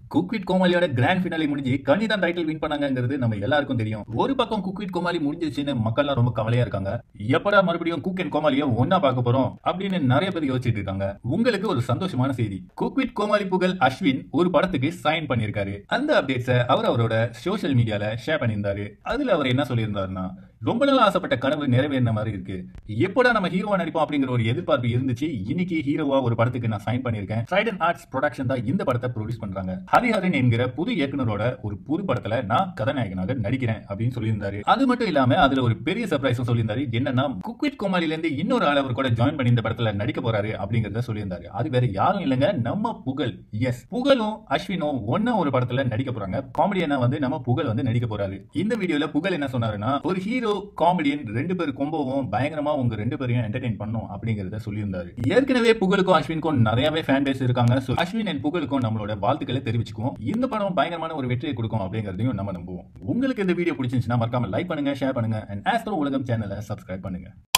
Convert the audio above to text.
குக்விட் கோமாளியோட grand finale முடிஞ்சு கனி தான் டைட்டில் வின் பண்ணாங்கிறது நம்ம எல்லாருக்கும் தெரியும் ஒரு பக்கம் குக்விட் கோமாளி முடிஞ்சிச்சுன்னு மக்கள்லாம் ரொம்ப கவலையா இருக்காங்க எப்படா மறுபடியும் குக் அண்ட் கோமாளியை ஒன்னா பார்க்க போறோம் அப்படின்னு நிறைய பேர் யோசிச்சுட்டு இருக்காங்க உங்களுக்கு ஒரு சந்தோஷமான செய்தி குக்விட் கோமாளி புகழ் அஸ்வின் ஒரு படத்துக்கு சைன் பண்ணியிருக்காரு அந்த அப்டேட்ஸை அவர் அவரோட சோஷியல் மீடியால ஷேர் பண்ணியிருந்தாரு அதுல அவர் என்ன சொல்லியிருந்தாருன்னா ரொம்ப நாள் ஆசைப்பட்ட கனவு நிறைவேறின மாதிரி இருக்கு எப்படா நம்ம ஹீரோவா நடிப்போம் அப்படிங்கிற ஒரு எதிர்பார்ப்பு இருந்துச்சு இன்னைக்கு ஹீரோவா ஒரு படத்துக்கு நான் சைன் பண்ணியிருக்கேன் ட்ரைடன் ஆர்ட்ஸ் ப்ரொடக்ஷன் தான் இந்த படத்தை ப்ரொடியூஸ் பண்றாங்க ஹரிஹரன் என்கிற புது இயக்குனரோட ஒரு புது படத்துல நான் கதாநாயகனாக நடிக்கிறேன் அப்படின்னு சொல்லியிருந்தாரு அது மட்டும் இல்லாம அதுல ஒரு பெரிய சர்ப்ரைஸும் சொல்லியிருந்தாரு என்னன்னா குக்விட் கோமாளில இருந்து இன்னொரு ஆள் அவர் கூட ஜாயின் பண்ணி இந்த படத்துல நடிக்க போறாரு அப்படிங்கறத சொல்லியிருந்தாரு அது வேற யாரும் இல்லைங்க நம்ம புகழ் எஸ் புகழும் அஸ்வினும் ஒன்னா ஒரு படத்துல நடிக்க போறாங்க காமெடியனா வந்து நம்ம புகழ் வந்து நடிக்க போறாரு இந்த வீடியோல புகழ் என்ன சொன்னாருன்னா ஒரு ஹீரோ காமெடியன் ரெண்டு பேர் கொம்போவும் பயங்கரமா உங்க ரெண்டு பேரையும் என்டர்டைன் பண்ணும் அப்படிங்கறத சொல்லியிருந்தாரு ஏற்கனவே புகழுக்கும் அஸ்வினுக்கும் நிறையவே ஃபேன் பேஸ் இருக்காங்க So, அஸ்வின் அண்ட் புகழுக்கும் நம்மளோட வாழ்த்துக்களை தெரிவிச்சுக்குவோம் இந்த படம் பயங்கரமான ஒரு வெற்றியை கொடுக்கும் அப்படிங்கறதையும் நம்ம நம்புவோம் உங்களுக்கு இந்த வீடியோ பிடிச்சிருந்துச்சுன்னா மறக்காம லைக் பண்ணுங்க ஷேர் பண்ணுங்க அண்ட் ஆஸ்ட்ரோ உலகம் சேனலை சப்ஸ்கிரைப் பண்ணுங்க